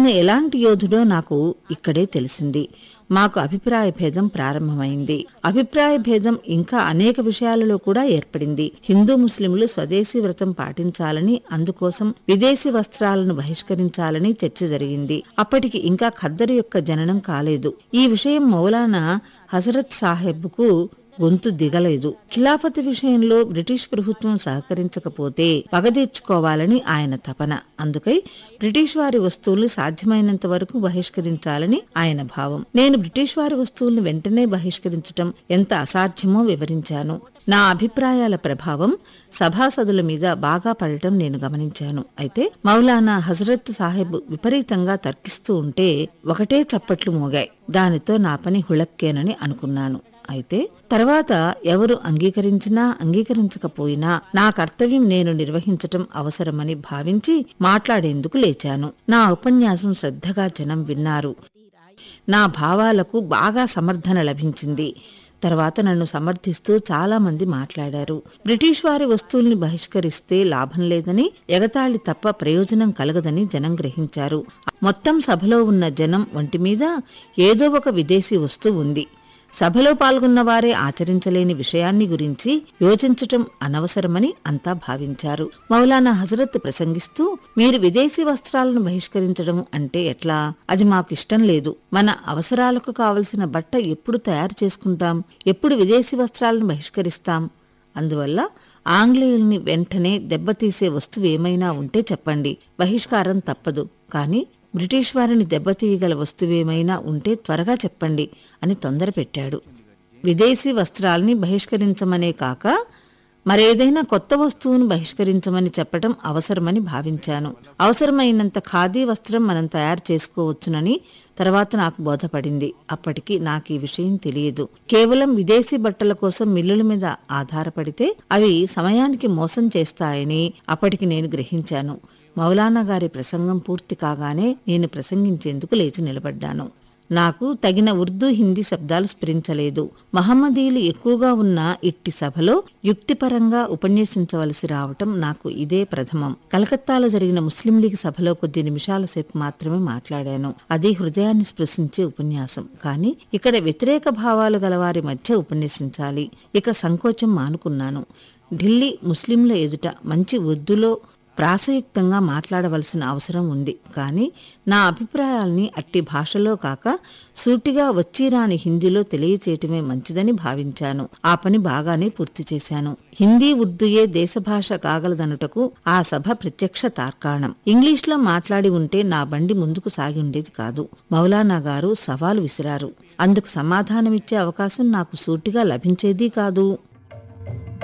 ఆయన ఎలాంటి యోధుడో నాకు ఇక్కడే తెలిసింది మాకు అభిప్రాయ భేదం ప్రారంభమైంది అభిప్రాయ భేదం ఇంకా అనేక విషయాలలో కూడా ఏర్పడింది హిందూ ముస్లింలు స్వదేశీ వ్రతం పాటించాలని అందుకోసం విదేశీ వస్త్రాలను బహిష్కరించాలని చర్చ జరిగింది అప్పటికి ఇంకా ఖద్దరు యొక్క జననం కాలేదు ఈ విషయం మౌలానా హజరత్ సాహెబ్కు గొంతు దిగలేదు ఖిలాఫత్ విషయంలో బ్రిటిష్ ప్రభుత్వం సహకరించకపోతే పగదీర్చుకోవాలని ఆయన తపన అందుకై బ్రిటిష్ వారి వస్తువుల్ని సాధ్యమైనంత వరకు బహిష్కరించాలని ఆయన భావం నేను బ్రిటిష్ వారి వస్తువుల్ని వెంటనే బహిష్కరించటం ఎంత అసాధ్యమో వివరించాను నా అభిప్రాయాల ప్రభావం సభాసదుల మీద బాగా పడటం నేను గమనించాను అయితే మౌలానా హజరత్ సాహెబ్ విపరీతంగా తర్కిస్తూ ఉంటే ఒకటే చప్పట్లు మోగాయి దానితో నా పని హుళక్కేనని అనుకున్నాను అయితే తర్వాత ఎవరు అంగీకరించినా అంగీకరించకపోయినా నా కర్తవ్యం నేను నిర్వహించటం అవసరమని భావించి మాట్లాడేందుకు లేచాను నా ఉపన్యాసం శ్రద్ధగా జనం విన్నారు నా భావాలకు బాగా సమర్థన లభించింది తర్వాత నన్ను సమర్థిస్తూ చాలా మంది మాట్లాడారు బ్రిటిష్ వారి వస్తువుల్ని బహిష్కరిస్తే లాభం లేదని ఎగతాళి తప్ప ప్రయోజనం కలగదని జనం గ్రహించారు మొత్తం సభలో ఉన్న జనం ఒంటి మీద ఏదో ఒక విదేశీ వస్తువు ఉంది సభలో పాల్గొన్న వారే ఆచరించలేని విషయాన్ని గురించి యోచించటం అనవసరమని అంతా భావించారు మౌలానా హజరత్ ప్రసంగిస్తూ మీరు విదేశీ వస్త్రాలను బహిష్కరించడం అంటే ఎట్లా అది మాకు ఇష్టం లేదు మన అవసరాలకు కావలసిన బట్ట ఎప్పుడు తయారు చేసుకుంటాం ఎప్పుడు విదేశీ వస్త్రాలను బహిష్కరిస్తాం అందువల్ల ఆంగ్లేయుల్ని వెంటనే దెబ్బతీసే వస్తువు ఏమైనా ఉంటే చెప్పండి బహిష్కారం తప్పదు కానీ బ్రిటిష్ వారిని దెబ్బతీయగల వస్తువేమైనా ఉంటే త్వరగా చెప్పండి అని తొందర పెట్టాడు విదేశీ వస్త్రాల్ని బహిష్కరించమనే కాక మరేదైనా కొత్త వస్తువును బహిష్కరించమని చెప్పటం అవసరమని భావించాను అవసరమైనంత ఖాదీ వస్త్రం మనం తయారు చేసుకోవచ్చునని తర్వాత నాకు బోధపడింది అప్పటికి నాకు ఈ విషయం తెలియదు కేవలం విదేశీ బట్టల కోసం మిల్లుల మీద ఆధారపడితే అవి సమయానికి మోసం చేస్తాయని అప్పటికి నేను గ్రహించాను మౌలానా గారి ప్రసంగం పూర్తి కాగానే నేను ప్రసంగించేందుకు లేచి నిలబడ్డాను నాకు తగిన ఉర్దూ హిందీ శబ్దాలు స్ఫురించలేదు మహమ్మదీయులు ఎక్కువగా ఉన్న ఇట్టి సభలో యుక్తిపరంగా ఉపన్యసించవలసి రావటం నాకు ఇదే ప్రథమం కలకత్తాలో జరిగిన ముస్లిం లీగ్ సభలో కొద్ది నిమిషాల సేపు మాత్రమే మాట్లాడాను అది హృదయాన్ని స్పృశించే ఉపన్యాసం కానీ ఇక్కడ వ్యతిరేక భావాలు గలవారి మధ్య ఉపన్యసించాలి ఇక సంకోచం మానుకున్నాను ఢిల్లీ ముస్లింల ఎదుట మంచి ఉర్దూలో ప్రాసయుక్తంగా మాట్లాడవలసిన అవసరం ఉంది కానీ నా అభిప్రాయాల్ని అట్టి భాషలో కాక సూటిగా వచ్చిరాని హిందీలో తెలియచేయటమే మంచిదని భావించాను ఆ పని బాగానే పూర్తి చేశాను హిందీ ఉర్దూయే దేశభాష కాగలదనుటకు ఆ సభ ప్రత్యక్ష తార్కాణం ఇంగ్లీష్లో మాట్లాడి ఉంటే నా బండి ముందుకు సాగి ఉండేది కాదు మౌలానా గారు సవాలు విసిరారు అందుకు సమాధానమిచ్చే అవకాశం నాకు సూటిగా లభించేది కాదు